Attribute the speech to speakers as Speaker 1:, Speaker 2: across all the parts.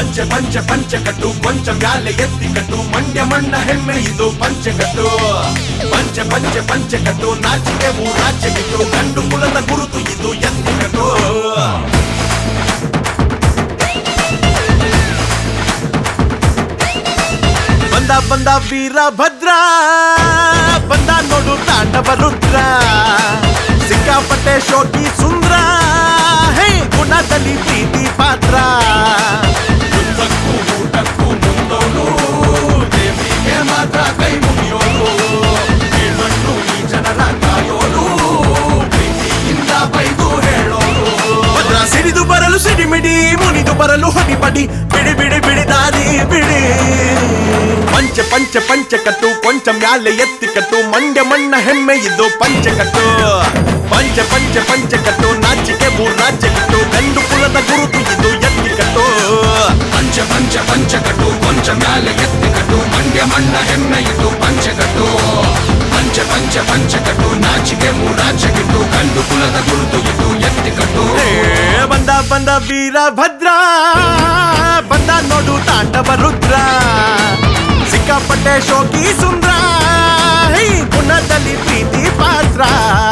Speaker 1: ಪಂಚೆ ಪಂಚೆ ಪಂಚೆ ಕಟ್ಟು ಕೊಂಚ ಮ್ಯಾಲೆ ಎತ್ತಿ ಕಟ್ಟು ಮಂಡ್ಯ ಮಣ್ಣ ಹೆಮ್ಮೆ ಇದು ಪಂಚೆ ಕಟ್ಟು ಪಂಚೆ ಪಂಚೆ ಪಂಚೆ ಕಟ್ಟು ನಾಚಿಕೆ ರಾಜ್ಯ ಬಿಟ್ಟು ಗಂಡು ಕುಲದ ಗುರುತು ಇದು ಎತ್ತಿ ಕಟ್ಟು ಬಂದ ಬಂದ ವೀರಭದ್ರ ಬಂದ ನೋಡು ತಾಂಡವ ರುದ್ರ ಸಿಕ್ಕಾಪಟ್ಟೆ ಶೋಕಿ ಸುಂದ್ರ ಹೇ ಗುಣದಲ್ಲಿ ಪ್ರೀತಿ ಪಾತ್ರ ಯುದ್ಧಕ್ಕೂ ಊಟಕ್ಕೂ ಮುಂದೋನು ದೇವಿಗೆ ಮಾತ್ರ ಕೈ ಮುಗಿಯೋನು ಈ ಮಣ್ಣು ಈ ಜನರ ಕಾಯೋನು ಪ್ರೀತಿಯಿಂದ ಬೈದು ಹೇಳೋನು ಭದ್ರ ಸಿಡಿದು ಬರಲು ಸಿಡಿಮಿಡಿ ಮುನಿದು ಬರಲು ಹೊಡಿಪಡಿ ಬಿಡಿ ಬಿಡಿ ಬಿಡಿ ದಾರಿ ಬಿಡಿ ಪಂಚ ಪಂಚ ಪಂಚ ಕಟ್ಟು ಕೊಂಚ ಮ್ಯಾಲೆ ಎತ್ತಿ ಕಟ್ಟು ಮಂಡ್ಯ ಮಣ್ಣ ಹೆಮ್ಮೆ ಇದು ಪಂಚ ಕಟ್ಟು ಪಂಚ ಪಂಚ ಪಂಚ ಕಟ್ಟು ನಾಚಿಕೆ ರಾಜ್ಯ ಕಟ್ಟು ಗಂಡು ಕುಲದ ಗುರುತು ಇದು ಎತ್ತಿ ಕಟ್ಟು
Speaker 2: ಪಂಚ ಪಂಚ ಪಂಚ ಕಟ್ಟು ಕೊಂಚ ಮ್ಯಾಲೆ ಎತ್ತಿ ಕಟ್ಟು ಮಂಡ್ಯ ಮಣ್ಣ ಹೆಮ್ಮೆ ಇದು ಪಂಚ ಕಟ್ಟು ಪಂಚ ಪಂಚ ಪಂಚ ಕಟ್ಟು ನಾಚಿಕೆ ಮೂರಾಚೆ ಕಿಟ್ಟು ಗಂಡು ಕುಲದ ಗುರುತು ಇದು ಎತ್ತಿ ಕಟ್ಟು
Speaker 1: ಏ ಬಂದ ಬಂದ ವೀರಭದ್ರ ಬಂದ ನೋಡು ತಾಂಡವ ರುದ್ರ ಸಿಕ್ಕಾಪಟ್ಟೆ ಶೋಕಿ ಸುಂದ್ರ ಹೇ ಗುಣದಲ್ಲಿ ಪ್ರೀತಿ ಪಾತ್ರ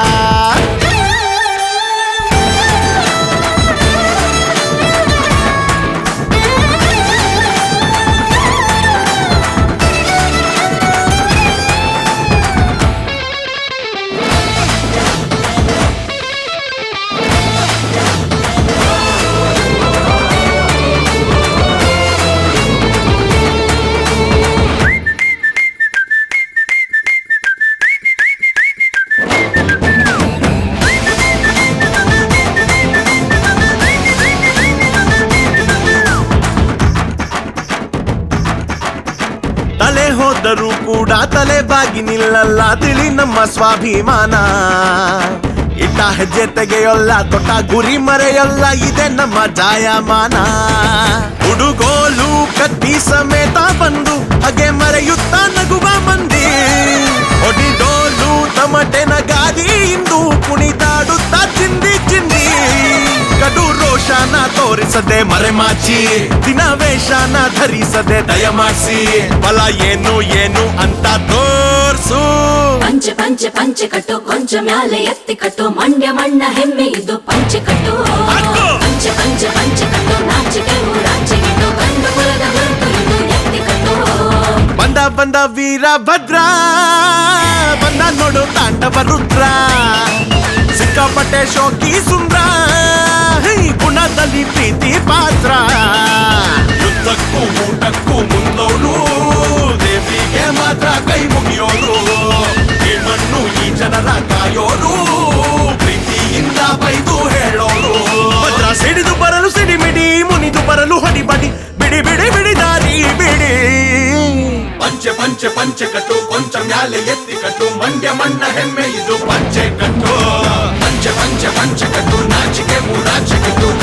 Speaker 1: ತಲೆ ಹೋದರೂ ಕೂಡ ತಲೆ ಬಾಗಿ ನಿಲ್ಲಲ್ಲ ತಿಳಿ ನಮ್ಮ ಸ್ವಾಭಿಮಾನ ಇಟ್ಟ ಹೆಜ್ಜೆ ತೆಗೆಯೊಲ್ಲ ದೊಡ್ಡ ಗುರಿ ಮರೆಯಲ್ಲ ಇದೆ ನಮ್ಮ ಜಾಯಮಾನ ಹುಡುಗೋಲು ಕತ್ತಿ ಸಮೇತ ಬಂದು ಹಾಗೆ ಮರೆಯುತ್ತ ನಗುವ ಮಂದಿ ಹೊಡಿಡೋಲು ತಮಟೆನ ಗಾದಿ ಇಂದು ಕುಣಿದಾಡುತ್ತ ಚಿಂದಿ ಚಿಂದಿ ಕಡು ರೋಷನ ತೋರಿಸದೆ ಮರೆಮಾಚಿ ದಿನ ವೇಷನ ಧರಿಸದೆ ದಯಮಾಡ್ಸಿ ಬಲ ಏನು ಏನು ಅಂತ ತೋರ್ಸು
Speaker 3: ಪಂಚ ಪಂಚ ಪಂಚ ಕಟ್ಟು ಕೊಂಚ ಮ್ಯಾಲೆ ಎತ್ತಿ ಕಟ್ಟು ಮಂಡ್ಯ ಮಣ್ಣ ಹೆಮ್ಮೆ ಇದು ಪಂಚ ಕಟ್ಟು
Speaker 1: ಹಾಕು.
Speaker 3: ಪಂಚ ಪಂಚ ಪಂಚ ಕಟ್ಟು ನಾಚಿಕೆ ರಾಜ್ಯಗಿಟ್ಟು ಗಂಡು ಕುಲದ ಗುರುತು ಇದು ಎತ್ತಿ ಕಟ್ಟು
Speaker 1: ಬಂದ ಬಂದ ವೀರಭದ್ರ ಬಂದ ನೋಡು ತಾಂಡವ ರುದ್ರ ಸಿಕ್ಕಾಪಟ್ಟೆ ಶೋಕಿ ಸುಂದ್ರ ಹೇ, ಗುಣದಲ್ಲಿ ಪ್ರೀತಿ ಪಾತ್ರ ಯುದ್ಧಕ್ಕೂ ಊಟಕ್ಕೂ ಮುಂದೋನು ದೇವಿಗೆ ಮಾತ್ರ ಕೈ ಮುಗಿಯೋನು ಈ ಮಣ್ಣು ಈ ಜನರ ಕಾಯೋನು ಪ್ರೀತಿಯಿಂದ ಬೈದು ಹೇಳೋನು ಭದ್ರ ಸಿಡಿದು ಬರಲು ಸಿಡಿಮಿಡಿ ಮುನಿದು ಬರಲು ಹೊಡಿಬಡಿ ಬಿಡಿ ಬಿಡಿ ಬಿಡಿ ದಾರಿ ಬಿಡಿ ಪಂಚೆ ಪಂಚೆ ಪಂಚೆ ಕಟ್ಟು ಕೊಂಚ ಮ್ಯಾಲೆ ಎತ್ತಿ ಕಟ್ಟು ಮಂಡ್ಯ ಮಣ್ಣ ಹೆಮ್ಮೆ ಇದು ಪಂಚೆ ಕಟ್ಟು
Speaker 2: ಪಂಚ ಪಂಚ ಪಂಚ ಕಟ್ಟು ನಾಚಿಕೆ ಮೂರಾಚೆ ಕಿಟ್ಟು